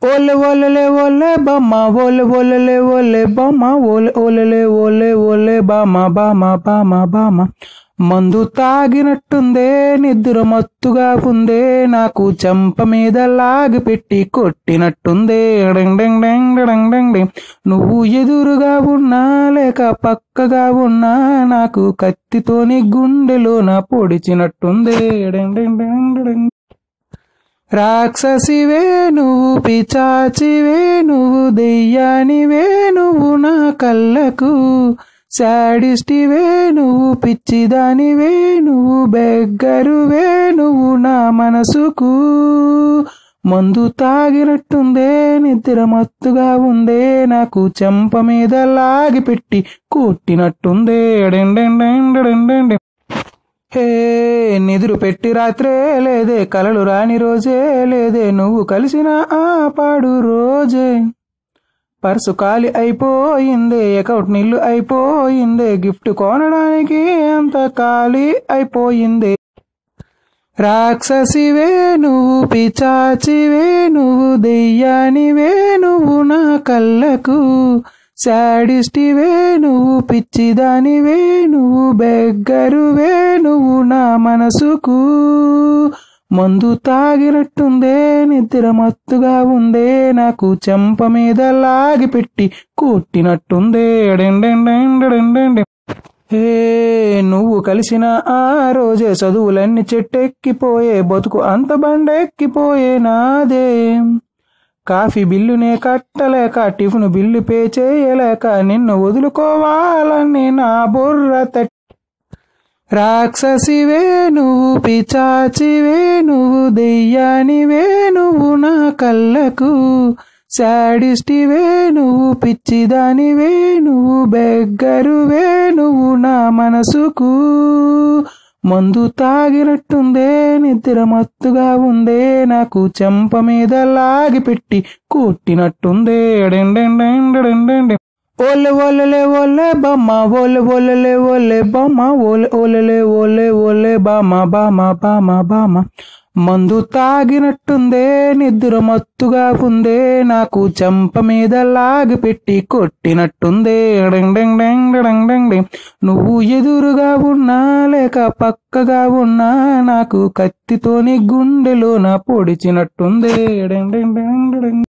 ఓలే ఓలలే ఓలే బమ్మ ఓలే ఓలలే ఓలే బమ్మ ఓలే ఓలలే ఓలే ఓలే బామ బామ బామ బామ మందు తాగినట్టుందే నిద్ర మత్తుగా ఉందే నాకు చెంప మీద లాగి పెట్టి కొట్టినట్టుందే డింగ్ డింగ్ డింగ్ డింగ్ డింగ్ డింగ్. నువ్వు ఎదురుగా ఉన్నా లేక పక్కగా ఉన్నా నాకు కత్తితోని గుండెలోన పొడిచినట్టుందే డింగ్ డింగ్ డింగ్ డింగ్. రాక్షసివే నువ్వు పిచాచివే నువ్వు దెయ్యానివే నువ్వు నా కళ్ళకు శాడిస్టివే నువ్వు పిచ్చిదానివే నువ్వు బెగ్గరువే నువ్వు నా మనసుకు మందు తాగినట్టుందే నిద్ర మత్తుగా ఉందే నాకు చెంప మీద లాగి పెట్టి కొట్టినట్టుందే డెండెండెండెండెండెండెం. హే నిదురు పెట్టి రాత్రే లేదే కలలు రాని రోజే లేదే నువ్వు కలిసిన ఆ పాడు రోజే పర్సు ఖాళీ అయిపోయిందే అకౌంట్ నిల్లు అయిపోయిందే గిఫ్ట్ కొనడానికి అంత ఖాళీ అయిపోయిందే రాక్షసివే నువ్వు పిచాచివే నువ్వు దెయ్యానివే నువ్వు నా కళ్ళకు శాడిస్టివే నువ్వు పిచ్చిదానివే నువ్వు బెగ్గరువే నువ్వు నా మనసుకు మందు తాగినట్టుందే నిద్ర మత్తుగా ఉందే నాకు చెంప మీద లాగి పెట్టి కొట్టినట్టుందే డెండెండెండెండెండెం. హే నువ్వు కలిసిన ఆ రోజే చదువులన్నీ చెట్టెక్కిపోయే బతుకు అంత బండెక్కిపోయే నాదే కాఫీ బిల్లునే కట్టలేక టిఫిన్ బిల్లు పే చేయలేక నిన్ను వదులుకోవాలని నా బుర్ర తట్టి రాక్షసివే నువ్వు పిచాచివే నువ్వు దెయ్యానివే నువ్వు నా కళ్ళకు శాడిస్టివే నువ్వు పిచ్చిదానివే నువ్వు బెగ్గరువే నువ్వు నా మనసుకు మందు తాగినట్టుందే నిద్ర మత్తుగా ఉందే నాకు చెంప మీద లాగి పెట్టి కొట్టినట్టుందే డెండెండెండెండెండెం. ఓలే ఓలలే ఓలే బమ్మ ఓలే ఓలలే ఓలే బమ్మ ఓలే ఓలలే ఓలే ఓలే బామ బామ బామ బామ మందు తాగినట్టుందే నిద్ర మత్తుగా ఉందే నాకు చెంప మీద లాగి పెట్టి కొట్టినట్టుందే డింగ్ డింగ్ డింగ్ డింగ్ డింగ్ డింగ్. నువ్వు ఎదురుగా ఉన్నా లేక పక్కగా ఉన్నా నాకు కత్తితోని గుండెలోన పొడిచినట్టుందే డింగ్ డింగ్ డింగ్ డింగ్.